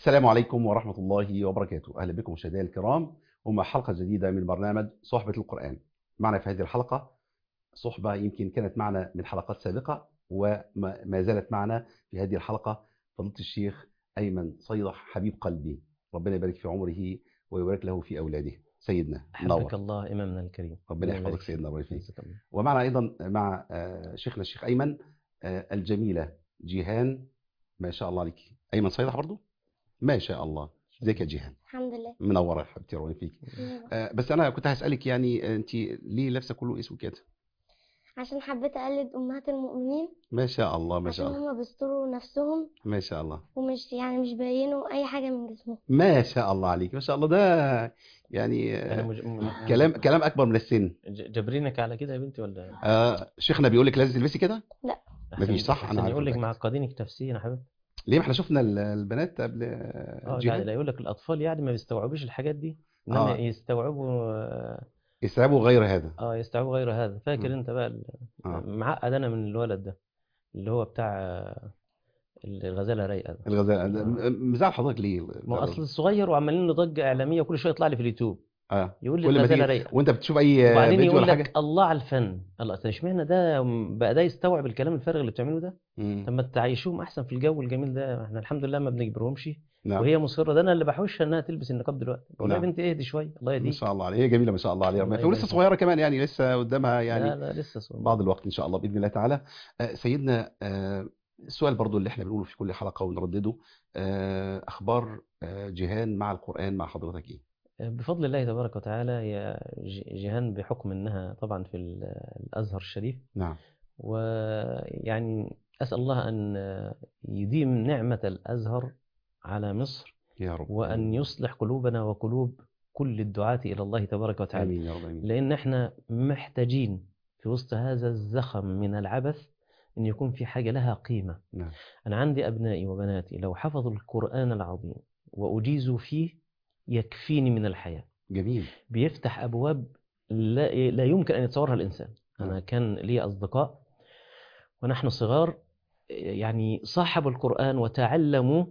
السلام عليكم ورحمة الله وبركاته أهلا بكم مشاهدينا الكرام ومع حلقة جديدة من برنامج صحبة القرآن معنا في هذه الحلقة صحبة يمكن كانت معنا من حلقات سابقة وما زالت معنا في هذه الحلقة فضيلة الشيخ أيمن صيدح حبيب قلبي ربنا يبارك في عمره ويبارك له في أولاده سيدنا حفظك نور الله إمامنا الكريم ربنا ربنا يحفظك يبارك سيدنا الله يفيك فيك. ومعنا أيضا مع آه، شيخنا الشيخ أيمن آه، الجميلة جيهان ما شاء الله عليك أيمن صيدح برضو ما شاء الله ازيك يا جيهان الحمد لله منوره يا حبيبتي ربنا فيك آه، بس انا كنت هسالك يعني آه، انت ليه لابسه كله اسود كده عشان حبيت اقلد امهات المؤمنين ما شاء الله ما شاء عشان الله هما بيستروا نفسهم ما شاء الله ومش يعني مش باينوا اي حاجه من جسمهم ما شاء الله عليك ما شاء الله ده يعني أنا آه، مج... م- كلام كلام اكبر من السن ج- جابرينك على كده يا بنتي ولا آه شيخنا بيقول لك لازم تلبسي كده مفيش أحسن- صح؟ أنا أحسن عارف يقول لك الفكرة. معقدينك نفسيا يا حبيبي ليه ما احنا شفنا ال- البنات قبل آه، اه لا جيهان لا يقول لك الأطفال يعني ما بيستوعبوش الحاجات دي إنما آه. يستوعبوا آه، يستوعبوا غير هذا اه يستوعبوا غير هذا فاكر مم. انت بقى ال- آه. معقد انا من الولد ده اللي هو بتاع آه، الغزاله رايقه ده الغزال ده- م- مزعل حضرتك ليه ما هو اصل الصغير وعمالين له ضجه اعلاميه وكل شويه يطلع لي في اليوتيوب اه يقول لي كل ما الغزاله تيجي رايقه وانت بتشوف اي آه، وبعدين فيديو يقول ولا لك حاجه الله على الفن الله طب اشمعنى ده بقى ده يستوعب الكلام الفارغ اللي بتعمله ده مم. طب ما تعيشوهم احسن في الجو الجميل ده احنا الحمد لله ما بنجبرهمش نعم وهي مصره ده انا اللي بحوشها انها تلبس النقاب دلوقتي بقول لها يا نعم. بنتي اهدي شويه الله ما يهديك شاء الله عليها هي جميله ما شاء الله عليها الله ولسه يبارك فيك. صغيره كمان يعني لسه قدامها يعني لا لا لسه صغير بعض الوقت ان شاء الله باذن الله تعالى آه، سيدنا آه، السؤال برضو اللي احنا بنقوله في كل حلقه ونردده آه، اخبار آه، جيهان مع القران مع حضرتك ايه بفضل الله تبارك وتعالى هي ج- جيهان بحكم انها طبعا في ال- الازهر الشريف نعم ويعني اسال الله ان يديم نعمه الازهر على مصر يا رب وان يصلح قلوبنا وقلوب كل الدعاة الى الله تبارك وتعالى امين يا رب امين لان احنا محتاجين في وسط هذا الزخم من العبث ان يكون في حاجه لها قيمه نعم أنا عندي أبنائي وبناتي لو حفظوا القرآن العظيم وأجيزوا فيه يكفيني من الحياة جميل بيفتح أبواب لا, لا يمكن أن يتصورها الإنسان أنا نعم. كان لي أصدقاء ونحن صغار يعني صاحبوا القرآن وتعلموا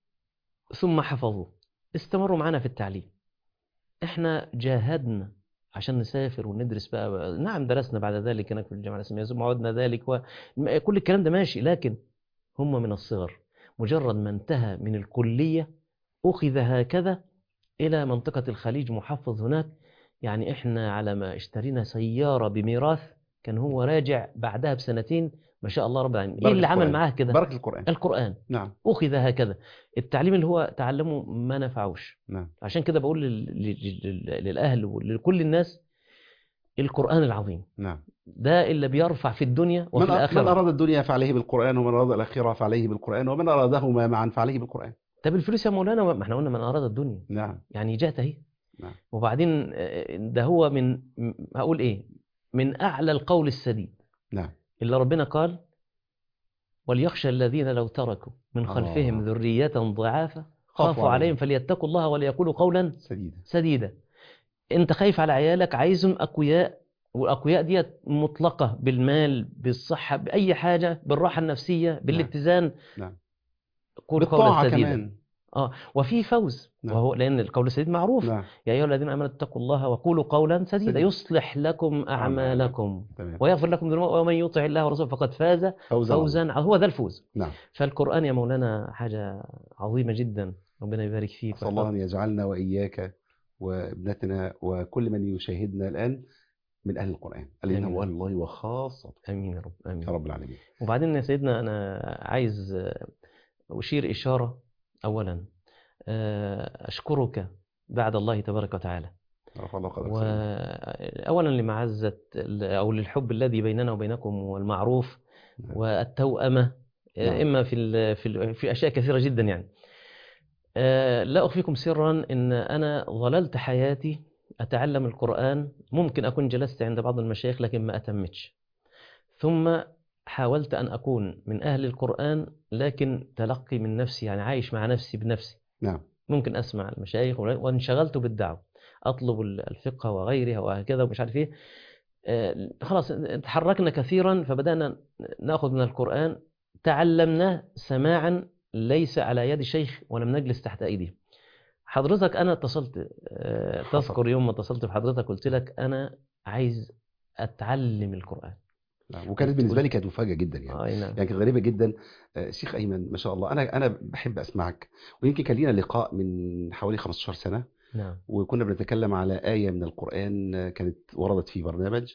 ثم حفظوا استمروا معنا في التعليم احنا جاهدنا عشان نسافر وندرس بقى نعم درسنا بعد ذلك هناك في الجامعة الإسلامية ثم عدنا ذلك وكل الكلام ده ماشي لكن هم من الصغر مجرد ما انتهى من الكلية أخذ هكذا إلى منطقة الخليج محفظ هناك يعني إحنا على ما اشترينا سيارة بميراث كان هو راجع بعدها بسنتين ما شاء الله رب العالمين إيه بركة اللي عمل القرآن. معاه كده بركه القران القرآن نعم أخذ هكذا التعليم اللي هو تعلمه ما نفعوش نعم عشان كده بقول لل- لل- لل- للأهل ولكل الناس القرآن العظيم نعم ده اللي بيرفع في الدنيا وفي من, من الآخرة اراد الدنيا فعليه بالقران ومن اراد الاخره فعليه بالقران ومن ارادهما معا فعليه بالقران طب الفلوس يا مولانا ما احنا قلنا من أراد الدنيا نعم يعني جات اهي نعم. وبعدين آه، ده هو من م- هقول ايه من اعلى القول السديد نعم اللي ربنا قال وليخشى الذين لو تركوا من خلفهم آه. ذرية ضعافا خافوا خافوا عليهم. عليهم فليتقوا الله وليقولوا قولا سديدا سديدا انت خايف على عيالك عايزهم اقوياء والاقوياء ديت مطلقه بالمال بالصحه باي حاجه بالراحه النفسيه بالاتزان نعم. قول قولا بالطاعه سديدا كمان اه وفي فوز نعم. وهو لان القول السديد معروف نعم يا أيها الذين آمنوا اتقوا الله وقولوا قولا سديدا سديدا. يصلح لكم أعمالكم تمام ويغفر لكم ذنوبكم ومن يطع الله ورسوله فقد فاز فوزا فوزا هو ده الفوز نعم فالقرآن يا مولانا حاجة عظيمة جدا ربنا يبارك فيك أسأل الله أن يجعلنا وإياك وابنتنا وكل من يشاهدنا الآن من أهل القرآن الذين آمين. هم أهل الله وخاصة آمين يا رب آمين يا رب العالمين وبعدين يا سيدنا أنا عايز آه، أشير إشارة أولا آه، أشكرك بعد الله تبارك وتعالى رفع الله قدرك سيدنا. وأولا لمعزة ال- أو للحب الذي بيننا وبينكم والمعروف نعم. والتوأمة نعم. إما في ال- في ال- في أشياء كثيرة جدا يعني آه، لا أخفيكم سرا إن أنا ظللت حياتي أتعلم القرآن ممكن أكون جلست عند بعض المشايخ لكن ما أتمتش ثم حاولت أن أكون من أهل القرآن لكن تلقي من نفسي يعني عايش مع نفسي بنفسي نعم ممكن أسمع المشايخ وانشغلت بالدعوة أطلب الفقه وغيرها وهكذا ومش عارف إيه آه، خلاص تحركنا كثيرا فبدأنا نأخذ من القرآن تعلمناه سماعا ليس على يد شيخ ولم نجلس تحت أيديه حضرتك أنا اتصلت آه، حصل. تذكر يوم ما اتصلت بحضرتك قلت لك أنا عايز أتعلم القرآن نعم. وكانت بالنسبه لي كانت مفاجاه جدا يعني آه، أي نعم يعني كانت غريبه جدا آه، شيخ ايمن ما شاء الله انا انا بحب اسمعك ويمكن كان لينا لقاء من حوالي 15 سنه نعم وكنا بنتكلم على ايه من القران آه، كانت وردت في برنامج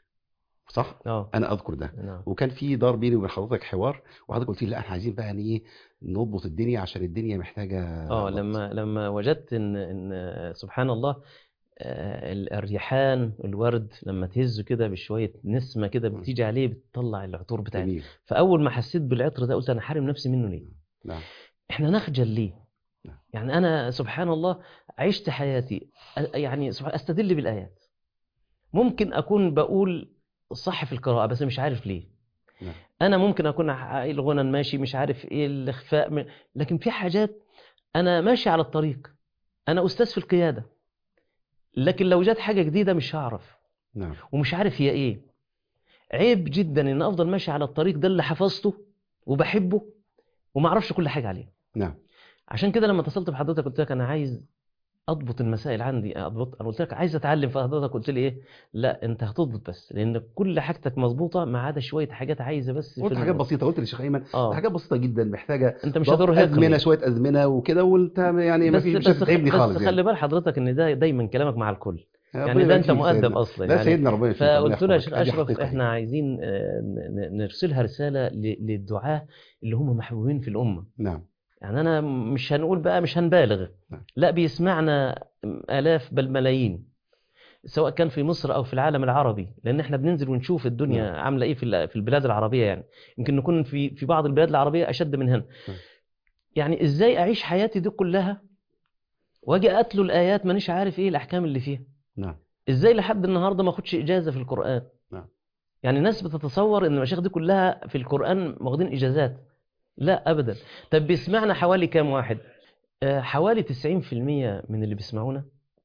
صح اه انا اذكر ده نعم وكان في دار بيني وبين حضرتك حوار وحضرتك قلت لي لا احنا عايزين بقى يعني ايه نضبط الدنيا عشان الدنيا محتاجه اه ضبط. لما لما وجدت ان ان سبحان الله آه، ال- الريحان الورد لما تهزه كده بشويه نسمه كده مم. بتيجي عليه بتطلع العطور بتاعته جميل فاول ما حسيت بالعطر ده قلت انا حارم نفسي منه ليه نعم احنا نخجل ليه نعم. يعني انا سبحان الله عشت حياتي أ- يعني سبحان استدل بالايات ممكن اكون بقول صح في القراءه بس مش عارف ليه نعم. انا ممكن اكون عائل غنى ماشي مش عارف ايه الاخفاء من... لكن في حاجات انا ماشي على الطريق انا استاذ في القياده لكن لو جت حاجه جديده مش هعرف نعم ومش عارف هي ايه عيب جدا ان افضل ماشي على الطريق ده اللي حفظته وبحبه وما اعرفش كل حاجه عليه نعم عشان كده لما اتصلت بحضرتك قلت لك انا عايز اضبط المسائل عندي اضبط انا قلت لك عايز اتعلم فحضرتك قلت لي ايه لا انت هتضبط بس لان كل حاجتك مظبوطه ما عدا شويه حاجات عايزه بس قلت في حاجات الم- بسيطه قلت للشيخ ايمن اه حاجات بسيطه جدا محتاجه انت مش ضبط هترهقني ازمنه شويه ازمنه وكده وانت يعني ما بس في مش بس, هتتعبني بس خالص خلي يعني بال حضرتك ان ده دايما كلامك مع الكل ربنا يعني ده يبارك انت فيك مؤدب سيدنا. اصلا لا يعني سيدنا ربنا يفيك ربنا فقلت له يا يحفظك. شيخ هذه اشرف حقيقة احنا عايزين آه، ن- ن- نرسلها رساله ل- للدعاه اللي هم محبوبين في الامه نعم يعني انا مش هنقول بقى مش هنبالغ نعم. لا بيسمعنا الاف بل ملايين سواء كان في مصر او في العالم العربي لان احنا بننزل ونشوف الدنيا نعم. عامله ايه في ال- في البلاد العربيه يعني يمكن نكون في في بعض البلاد العربيه اشد من هنا نعم. يعني ازاي اعيش حياتي دي كلها واجي اتلو الايات مانيش عارف ايه الاحكام اللي فيها نعم ازاي لحد النهارده ما اخدش اجازه في القران نعم. يعني الناس بتتصور ان المشايخ دي كلها في القران واخدين اجازات لا ابدا طب بيسمعنا حوالي كام واحد آه، حوالي 90% من اللي بيسمعونا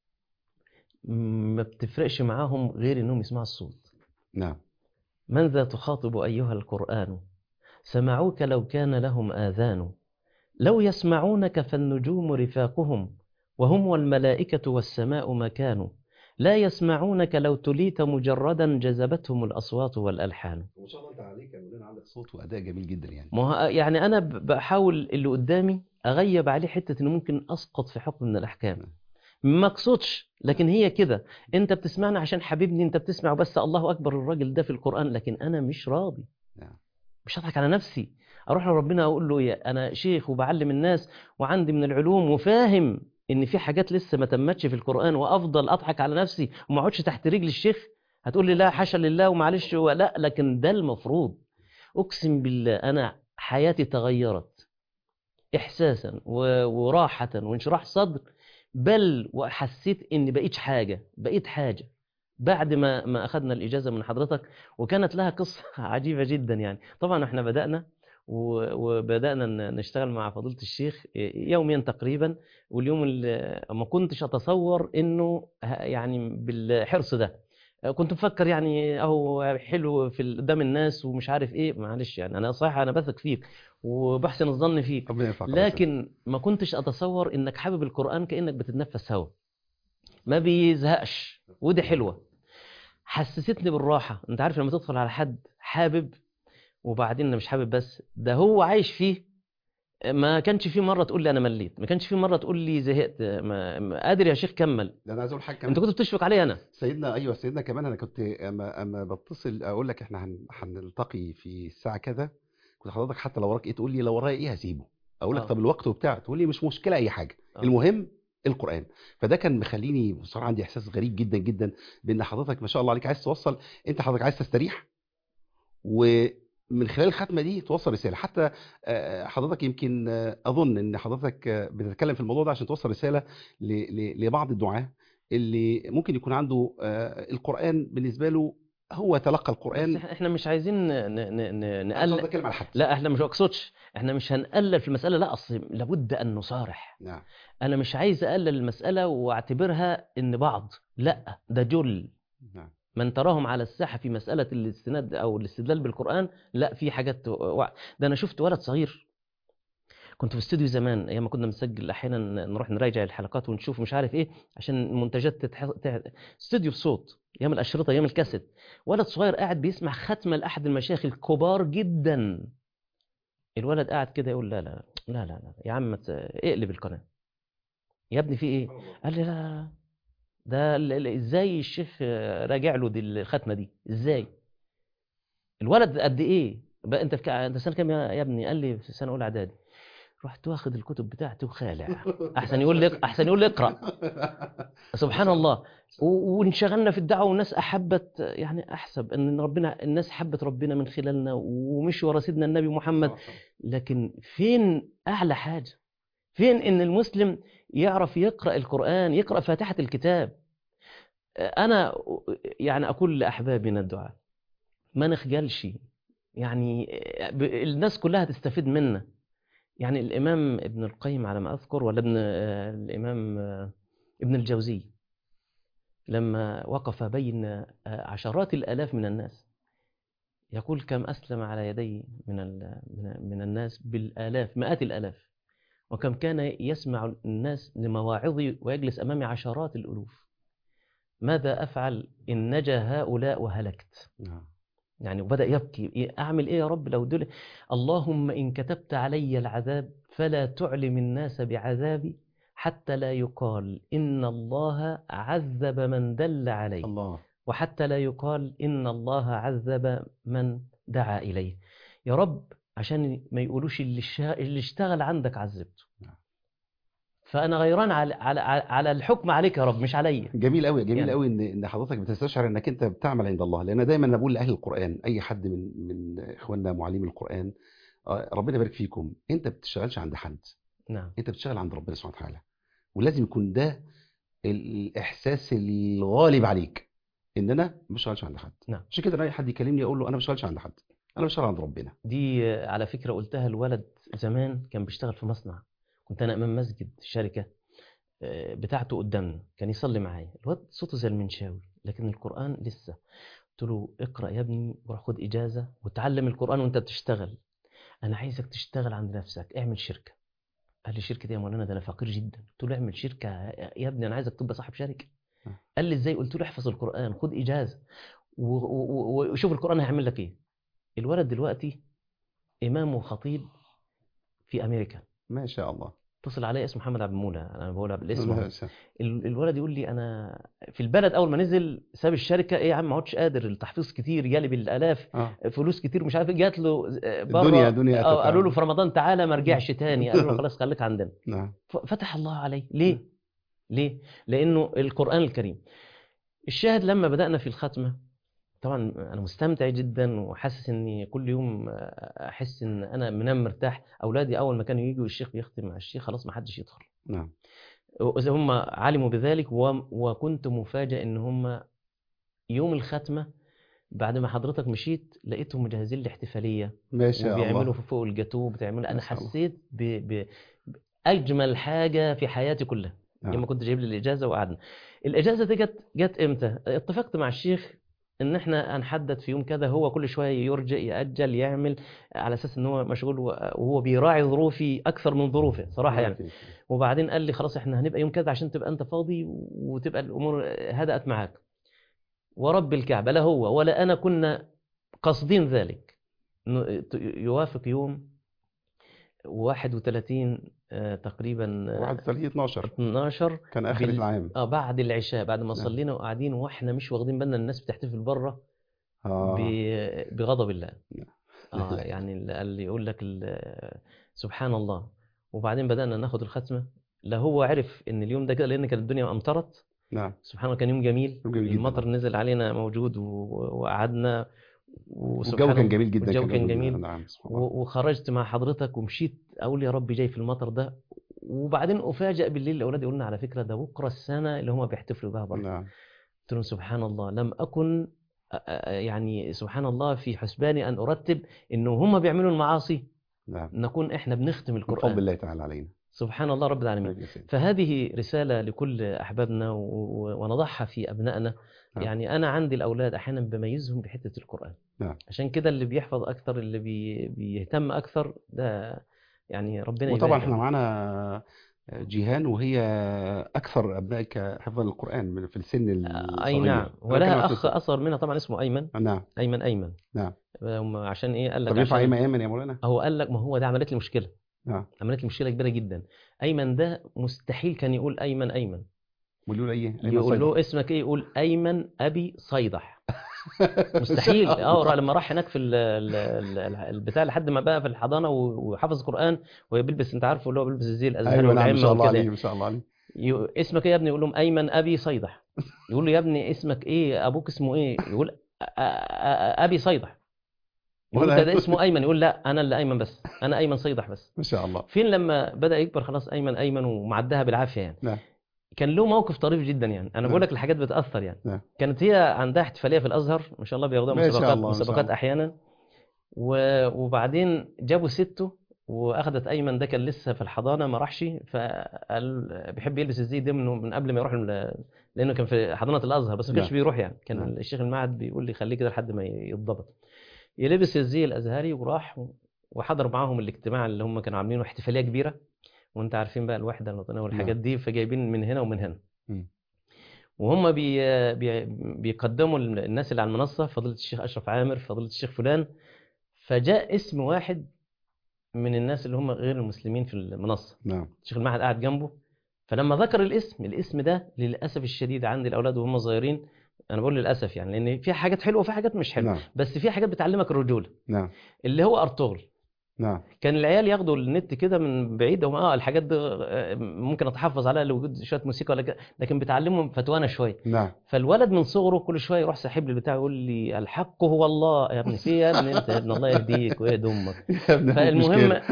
ما بتفرقش معاهم غير انهم يسمعوا الصوت نعم من ذا تخاطب ايها القران سمعوك لو كان لهم اذان لو يسمعونك فالنجوم رفاقهم وهم والملائكه والسماء مكان لا يسمعونك لو تليت مجردا جذبتهم الاصوات والالحان وما شاء الله انت عليك يا مولانا عندك صوت واداء جميل جدا يعني ما هو يعني انا ب- بحاول اللي قدامي اغيب عليه حته انه ممكن اسقط في حكم من الاحكام ما اقصدش لكن هي كده انت بتسمعني عشان حبيبني انت بتسمع بس الله اكبر الراجل ده في القران لكن انا مش راضي نعم. مش هضحك على نفسي اروح لربنا اقول له يا انا شيخ وبعلم الناس وعندي من العلوم وفاهم ان في حاجات لسه ما تمتش في القران وافضل اضحك على نفسي وما اقعدش تحت رجل الشيخ هتقول لي لا حاشا لله ومعلش هو لا لكن ده المفروض اقسم بالله انا حياتي تغيرت احساسا و- وراحه وانشراح صدر بل وحسيت اني بقيت حاجه بقيت حاجه بعد ما ما اخذنا الاجازه من حضرتك وكانت لها قصه عجيبه جدا يعني طبعا احنا بدانا و- وبدانا ن- نشتغل مع فضيله الشيخ يوميا تقريبا واليوم اللي ما كنتش اتصور انه ه- يعني بالحرص ده كنت مفكر يعني اهو حلو في ال- قدام الناس ومش عارف ايه معلش يعني انا صحيح انا بثق فيك وبحسن الظن فيك ربنا ينفعك الله لكن ما كنتش اتصور انك حابب القران كانك بتتنفس هوا ما بيزهقش ودي حلوه حسستني بالراحه انت عارف لما تدخل على حد حابب وبعدين أنا مش حابب بس ده هو عايش فيه ما كانش فيه مره تقول لي انا مليت ما كانش فيه مره تقول لي زهقت ما ما- قادر يا شيخ كمل ده انا عايز اقول حاجه انت كمان كنت بتشفق علي انا سيدنا ايوه سيدنا كمان انا كنت اما اما بتصل اقول لك احنا هن- هنلتقي في الساعه كذا كنت حضرتك حتى لو وراك ايه تقول لي لو ورايا ايه هسيبه اقول لك آه. طب الوقت وبتاع تقول لي مش مشكله اي حاجه آه. المهم القران فده كان مخليني بصراحه عندي احساس غريب جدا جدا بان حضرتك ما شاء الله عليك عايز توصل انت حضرتك عايز تستريح ومن خلال الختمه دي توصل رساله حتى آه، حضرتك يمكن آه، اظن ان حضرتك آه، بتتكلم في الموضوع ده عشان توصل رساله ل- ل- لبعض الدعاه اللي ممكن يكون عنده آه، القران بالنسبه له هو تلقى بس القران إح- احنا مش عايزين ن- ن- ن- أنا مش قصدي نقلل اتكلم على حد لا احنا مش اقصدش احنا مش هنقلل في المساله لا اصل لابد ان نصارح نعم انا مش عايز اقلل المساله واعتبرها ان بعض لا ده جل نعم من تراهم على الساحه في مساله الاستناد او الاستدلال بالقران لا في حاجات وع- ده انا شفت ولد صغير كنت في استوديو زمان ايام ما كنا بنسجل احيانا نروح نراجع الحلقات ونشوف مش عارف ايه عشان المنتجات تتح... تح... استوديو بصوت ايام الاشرطه ايام الكاسيت ولد صغير قاعد بيسمع ختمه لاحد المشايخ الكبار جدا الولد قاعد كده يقول لا لا لا لا, لا. يا عم ما ت- اقلب القناه يا ابني في ايه قال لي لا لا لا ده ال- ال- ازاي الشيخ آه، راجع له دي الختمه دي ازاي الولد قد ايه بقى انت في ك- انت سنه كام يا يا ابني قال لي في سنه اولى اعدادي رحت واخد الكتب بتاعتي وخالع احسن يقول لي احسن يقول لي اقرا سبحان الله و- وانشغلنا في الدعوه والناس احبت يعني احسب ان ربنا الناس حبت ربنا من خلالنا ومشوا ورا سيدنا النبي محمد لكن فين اعلى حاجه فين ان المسلم يعرف يقرا القران يقرا فاتحه الكتاب انا يعني اقول لاحبابي من الدعاء ما نخجلش يعني ب- الناس كلها تستفيد منا يعني الامام ابن القيم على ما اذكر ولا ابن آه، الامام آه، ابن الجوزي لما وقف بين آه، عشرات الالاف من الناس يقول كم اسلم على يدي من ال- من من الناس بالالاف مئات الالاف وكم كان يسمع الناس لمواعظي ويجلس امامي عشرات الالوف ماذا افعل ان نجا هؤلاء وهلكت نعم. يعني وبدأ يبكي إيه- أعمل إيه يا رب لو دول اللهم إن كتبت علي العذاب فلا تعلم الناس بعذابي حتى لا يقال إن الله عذب من دل عليه الله وحتى لا يقال إن الله عذب من دعا إليه يا رب عشان ما يقولوش اللي, الشا... اللي اشتغل عندك عذبته نعم. فأنا غيران على, على, على الحكم عليك يا رب مش عليا جميل قوي جميل يعني- قوي ان ان حضرتك بتستشعر انك انت بتعمل عند الله لان دايما انا بقول لاهل القران اي حد من من اخواننا معلمي القران آه، ربنا يبارك فيكم انت ما بتشتغلش عند حد نعم انت بتشتغل عند ربنا سبحانه وتعالى ولازم يكون ده الاحساس الغالب عليك ان انا ما بشتغلش عند حد نعم. عشان كده أنا اي حد يكلمني اقول له انا ما بشتغلش عند حد انا بشتغل عند ربنا دي آه، على فكرة قلتها الولد زمان كان بيشتغل في مصنع كنت أنا أمام مسجد شركة آه، بتاعته قدامنا كان يصلي معايا الواد صوته زي المنشاوي لكن القرآن لسه قلت له اقرأ يا ابني وروح خد إجازة وتعلم القرآن وأنت بتشتغل أنا عايزك تشتغل عند نفسك اعمل شركة قال لي شركة إيه يا مولانا ده أنا فقير جدا قلت له اعمل شركة يا ابني أنا عايزك تبقى صاحب شركة آه. قال لي إزاي قلت له احفظ القرآن خد إجازة و- و- و- وشوف القرآن هيعمل لك إيه الولد دلوقتي إمام وخطيب في أمريكا ما شاء الله اتصل عليا اسمه محمد عبد المولى انا بقولها بالاسم أهو. ما شاء- ال- الولد يقول لي انا في البلد اول ما نزل ساب الشركه ايه يا عم ما عدتش قادر التحفيظ كتير جالي بالالاف اه فلوس كتير مش عارف إيه، جات له آه، بره الدنيا- دنيا آه، أتت قالوا له عليه. في رمضان تعالى ما رجعش تاني قالوا له خلاص خليك عندنا نعم ف- فتح الله عليه ليه ليه لانه القران الكريم الشاهد لما بدانا في الختمه طبعا انا مستمتع جدا وحاسس اني كل يوم احس ان انا منام مرتاح اولادي اول ما كانوا يجوا الشيخ بيختم مع الشيخ خلاص ما حدش يدخل نعم وإذا هم علموا بذلك و- وكنت مفاجئ ان هم يوم الختمه بعد ما حضرتك مشيت لقيتهم مجهزين لي احتفاليه ما شاء وبيعملوا الله فوق الجاتوه بتعملوا انا ما شاء الله. حسيت ب... ب... باجمل حاجه في حياتي كلها نعم. لما كنت جايب لي الاجازه وقعدنا الاجازه دي جت جت امتى اتفقت مع الشيخ ان احنا هنحدد في يوم كذا هو كل شويه يرجع ياجل يعمل على اساس ان هو مشغول و- وهو بيراعي ظروفي اكثر من ظروفي صراحه يعني فيك. وبعدين قال لي خلاص احنا هنبقى يوم كذا عشان تبقى انت فاضي وتبقى الامور هدأت معاك ورب الكعبه لا هو ولا انا كنا قاصدين ذلك إنه ت- يوافق يوم 31 آه، تقريبا آه، 31 12 12 كان اخر بال- العام اه بعد العشاء بعد ما نعم. صلينا وقاعدين واحنا مش واخدين بالنا الناس بتحتفل بره اه ب- بغضب الله نعم. اه يعني ال- اللي يقول لك ال- سبحان الله وبعدين بدأنا ناخد الختمة لا هو عرف ان اليوم ده كده لان كانت الدنيا امطرت نعم سبحان الله كان يوم جميل يوم جميل جدا. المطر نزل علينا موجود و- وقعدنا وسبحان والجو كان الله جميل جدا والجو كان جو جميل نعم سبحان الله و- وخرجت مع حضرتك ومشيت اقول يا رب جاي في المطر ده وبعدين افاجئ بالليل الاولاد يقولوا لنا على فكره ده بكره السنه اللي هم بيحتفلوا بها بره نعم قلت لهم سبحان الله لم أكن أ- أ- يعني سبحان الله في حسباني أن أرتب إنه هم بيعملوا المعاصي نعم نكون إحنا بنختم من فضل القرآن الله تعالى علينا سبحان الله رب العالمين يا سيدي. فهذه رسالة لكل أحبابنا و- و- ونضعها في أبنائنا نعم. يعني أنا عندي الأولاد أحيانا بميزهم بحتة القرآن نعم. عشان كده اللي بيحفظ أكثر اللي بي بيهتم أكثر ده يعني ربنا وطبعا يبارك احنا معانا جيهان وهي اكثر ابنائك حفظا للقران من- في السن الصغير اي نعم أنا ولها كمان اخ اصغر منها طبعا اسمه ايمن نعم ايمن ايمن نعم. هم عشان ايه قال لك طب ينفع عشان ايمن ايمن يا مولانا هو قال لك ما هو ده عملت لي مشكله نعم عملت لي مشكله كبيره جدا ايمن ده مستحيل كان يقول ايمن ايمن بيقولوا له ايه أيمن يقول صيدح. له اسمك ايه يقول ايمن ابي صيدح مستحيل اه لما راح هناك في ال- ال- ال- البتاع لحد ما بقى في الحضانه و- وحفظ قران وبيلبس انت عارفه اللي هو بيلبس الزي الازهري ايوه نعم ما والعمه شاء الله وكده عليه ما شاء الله عليه يو- اسمك ايه يا ابني يقول لهم ايمن ابي صيدح يقول له يا ابني اسمك ايه ابوك اسمه ايه يقول أ- أ- أ- ابي صيدح يقول ولا- ده, ده اسمه ايمن يقول لا انا اللي ايمن بس انا ايمن صيدح بس ما شاء الله فين لما بدا يكبر خلاص ايمن ايمن ومعدها بالعافيه يعني نعم. كان له موقف طريف جدا يعني انا نعم. بقول لك الحاجات بتاثر يعني نعم. كانت هي عندها احتفاليه في الازهر ما شاء الله بياخدوها ما شاء مسابقات الله، ما شاء مسابقات الله. احيانا و- وبعدين جابوا سته واخدت ايمن ده كان لسه في الحضانه ما راحش فقال بيحب يلبس الزي ده من من قبل ما يروح ال- لانه كان في حضانه الازهر بس ما كانش نعم. بيروح يعني كان نعم. الشيخ المعهد بيقول لي خليه كده لحد ما يتضبط يلبس الزي الازهري وراح وحضر معاهم الاجتماع اللي هم كانوا عاملينه احتفاليه كبيره وانت عارفين بقى الوحده الوطنيه والحاجات دي فجايبين من هنا ومن هنا مم. وهم بي بي بيقدموا الناس اللي على المنصه فضيله الشيخ اشرف عامر فضيله الشيخ فلان فجاء اسم واحد من الناس اللي هم غير المسلمين في المنصه نعم الشيخ المعهد قاعد جنبه فلما ذكر الاسم الاسم ده للاسف الشديد عند الاولاد وهم صغيرين انا بقول للاسف يعني لان في حاجات حلوه وفي حاجات مش حلوه نعم بس في حاجات بتعلمك الرجوله نعم اللي هو ارطغرل نعم كان العيال ياخدوا النت كده من بعيد هم اه الحاجات دي آه، ممكن اتحفظ عليها لوجود شويه موسيقى ولا كده لكن بتعلمهم فتوانه شويه نعم فالولد من صغره كل شويه يروح ساحب لي البتاع يقول لي الحق هو الله يا ابني في إيه يا ابني انت يا ابن الله يهديك ويهدي امك يا ابني فالمهم مشكلة.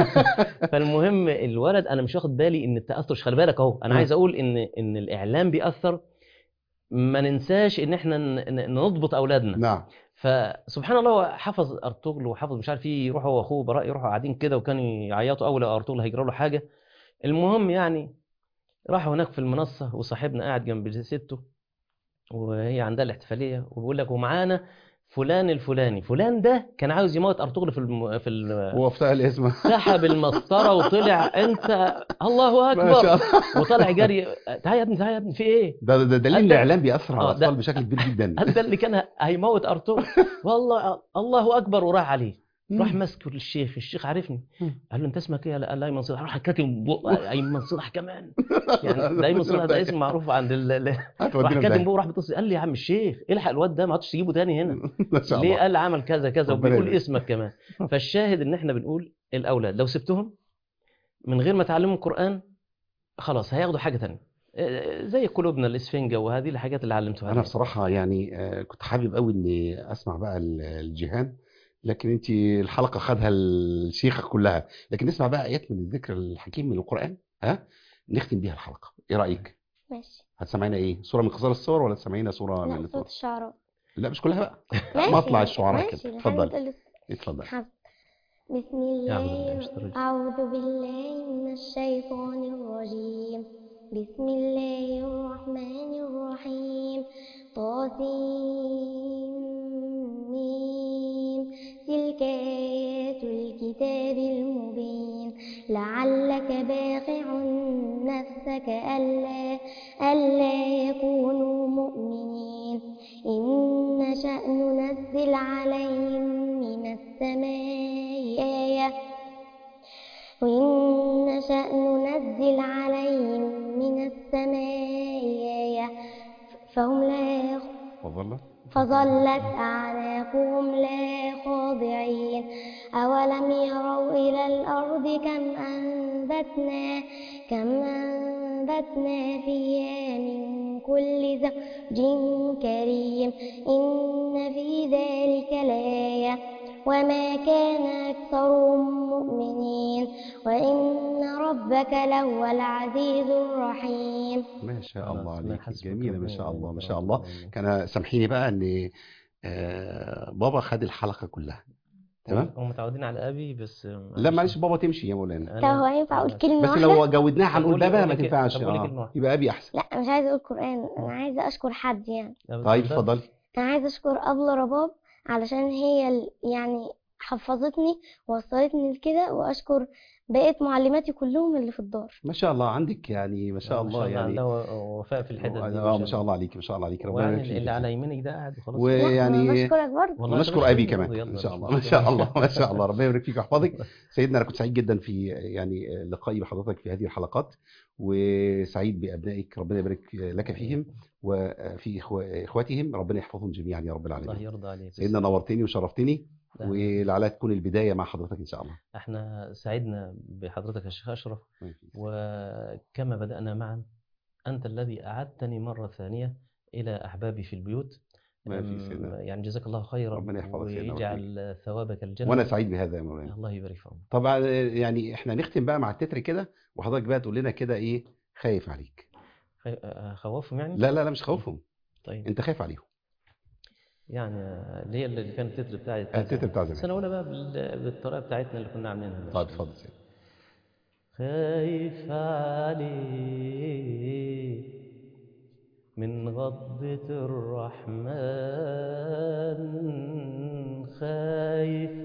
فالمهم الولد انا مش واخد بالي ان التاثر خلي بالك اهو انا نعم. عايز اقول ان ان الاعلام بيأثر ما ننساش ان احنا ن- ن- نضبط اولادنا نعم فسبحان الله هو حفظ ارطغرل وحفظ مش عارف ايه يروح هو واخوه براء يروحوا قاعدين كده وكانوا يعيطوا اول ارطغرل هيجرى له حاجه المهم يعني راحوا هناك في المنصه وصاحبنا قاعد جنب سته وهي عندها الاحتفاليه وبيقول لك ومعانا فلان الفلاني فلان ده كان عاوز يموت ارطغرل في الم... في ال... هو افتح الاسم سحب المسطره وطلع انت الله ما اكبر شاء الله وطلع جري تعال يا ابني تعال يا ابني في ايه ده ده دليل أنت- الاعلام بيأثر على آه، ده- الاطفال بشكل كبير جدا هذا اللي كان هيموت ارطغرل والله الله اكبر وراح عليه راح مم. ماسكه للشيخ الشيخ عارفني مم. قال له انت اسمك ايه قال له ايمن صلاح راح كاتب بقه ايمن صلاح كمان يعني ده ايمن صلاح ده اسم معروف عند ال... ال- راح هتودينا كاتب بداية. بقه راح بيتصل قال لي يا عم الشيخ الحق الواد ده ما عادش تجيبه تاني هنا ما شاء ليه الله قال عمل كذا كذا ربنا وبيقول يبارك. اسمك كمان فالشاهد ان احنا بنقول الاولاد لو سبتهم من غير ما تعلمهم القران خلاص هياخدوا حاجه تانية آه، زي قلوبنا الاسفنجه وهذه الحاجات اللي علمتوها انا لنا. بصراحه يعني آه، كنت حابب قوي اني اسمع بقى ال- الجيهان لكن انت الحلقه خدها الشيخه كلها لكن نسمع بقى ايات من الذكر الحكيم من القران ها نختم بيها الحلقه ايه رايك ماشي هتسمعينا ايه سوره من قصار الصور ولا تسمعينا سوره من لا صوت الصور الشعراء لا مش كلها بقى ماشي مطلع الشعراء ماشي كده لحد اتفضل تقول اتفضل حسب بسم أعوذ بالله من الله الشيطان الرجيم. أعوذ بالله من الشيطان الرجيم بسم الله الرحمن الرحيم طاسيم تلك آيات الكتاب المبين لعلك باخع نفسك ألا ألا يكونوا مؤمنين إن نشأ ننزل عليهم من السماء آية وإن نشأ ننزل عليهم من السماء آية فهم لا يخ- اتفضل فظلت أعناقهم لا خاضعين أولم يروا إلى الأرض كم أنبتنا كم أنبتنا فيها من كل زوج كريم إن في ذلك لآية وما كان أكثرهم مؤمنين وإن ربك لهو العزيز الرحيم ما شاء خلاص، الله ما عليك حسبك جميله ما ربنا شاء الله يعينك ما يا شاء رب الله العالمين. كان سامحيني بقى ان آه، بابا خد الحلقه كلها تمام هم متعودين على ابي بس لا معلش بابا تمشي يا مولانا طب هو ينفع أقول كلمة بس واحدة؟ لو جودناها طب هنقول قولي- ده بقى قولي ما كده- تنفعش طب قولي اه كلمة واحدة. يبقى ابي احسن لا مش عايزة أقول قرآن أنا عايزة أشكر حد يعني طيب اتفضل أنا عايزة أشكر أبلة رباب علشان هي ال- يعني حفظتني ووصلتني لكده وأشكر بقية معلماتي كلهم اللي في الدار ما شاء الله عندك يعني ما شاء الله يعني عنده وفاء في الحتت دي اه ما شاء الله عليك ما شاء الله عليك ربنا يبارك ويعني فيك اللي على يمينك ده قاعد وخلاص و- يعني- لا، بشكرك برضه والله ونشكر طب ابي اشتغل كمان برضه، يلا ان شاء مش الله ما مشكلة. شاء الله ما شاء الله ربنا يبارك فيك ويحفظك سيدنا انا كنت سعيد جدا في يعني لقائي بحضرتك في هذه الحلقات وسعيد بابنائك ربنا يبارك لك فيهم وفي إخوة- اخواتهم ربنا يحفظهم جميعا يا رب الله العالمين يرضى عليك سيدنا نورتني وشرفتني ده ولعلها تكون البدايه مع حضرتك ان شاء الله احنا سعدنا بحضرتك يا شيخ أشرف وكما بدأنا معا أنت الذي أعدتني مرة ثانية إلى أحبابي في البيوت ما في أم، سيدنا. يعني جزاك الله خيرا ربنا يحفظك سيدنا ويجعل ثوابك الجنة وانا سعيد بهذا يا مولانا الله يبارك في عمرك طبعا يعني احنا نختم بقى مع التتر كده وحضرتك بقى تقول لنا كده ايه خايف عليك خي- أه، خوفهم يعني لا لا لا مش خوفهم طيب انت خايف عليهم يعني أه، اللي هي اللي كان التتر بتاعي بتاع التتر زمان. بتاع زمان. بس انا اقولها بقى بال- بالطريقه بتاعتنا اللي كنا عاملينها طيب اتفضل سيدي خايف عليك من غضبة الرحمن خايف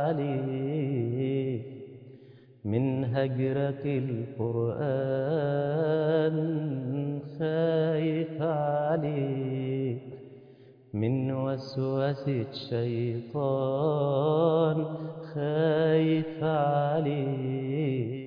عليك من هجرك القرآن خايف عليك من وسوسة شيطان خايف عليك